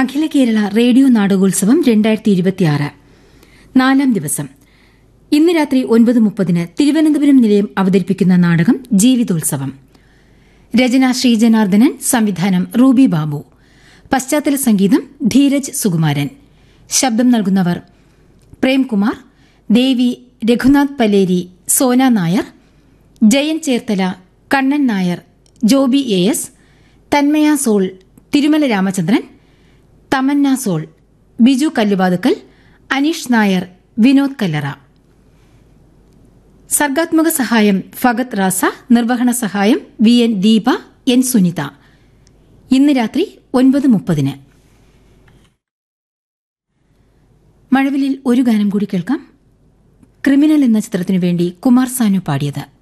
അഖില Kerala radio നാടകോത്സവം രണ്ടായിരത്തി ഇരുപത്തിയാറ് നാലാം ദിവസം ഇന്ന് രാത്രി ഒൻപത് മുപ്പതിന് തിരുവനന്തപുരം നിലയം അവതരിപ്പിക്കുന്ന നാടകം ജീവിതോത്സവം രചന ശ്രീജനാർദ്ദനൻ സംവിധാനം റൂബി ബാബു പശ്ചാത്തല സംഗീതം ധീരജ് സുകുമാരൻ ശബ്ദം നൽകുന്നവർ പ്രേംകുമാർ ദേവി രഘുനാഥ് പലേരി സോന നായർ ജയൻ ചേർത്തല കണ്ണൻ നായർ ജോബി എ എസ് തന്മയ സോൾ തിരുമല രാമചന്ദ്രൻ തമന്ന സോൾ ബിജു കല്ലുവാതുക്കൽ അനീഷ് നായർ വിനോദ് കല്ലറ സർഗാത്മക സഹായം ഫഗത് റാസ നിർവഹണ സഹായം V N Deepa N Sunitha ഇന്ന് രാത്രി ഒൻപത് മുപ്പതിന് മഴവിലിൽ ഒരു ഗാനം കൂടി കേൾക്കാം ക്രിമിനൽ എന്ന ചിത്രത്തിനു വേണ്ടി കുമാർ സാനു പാടിയത്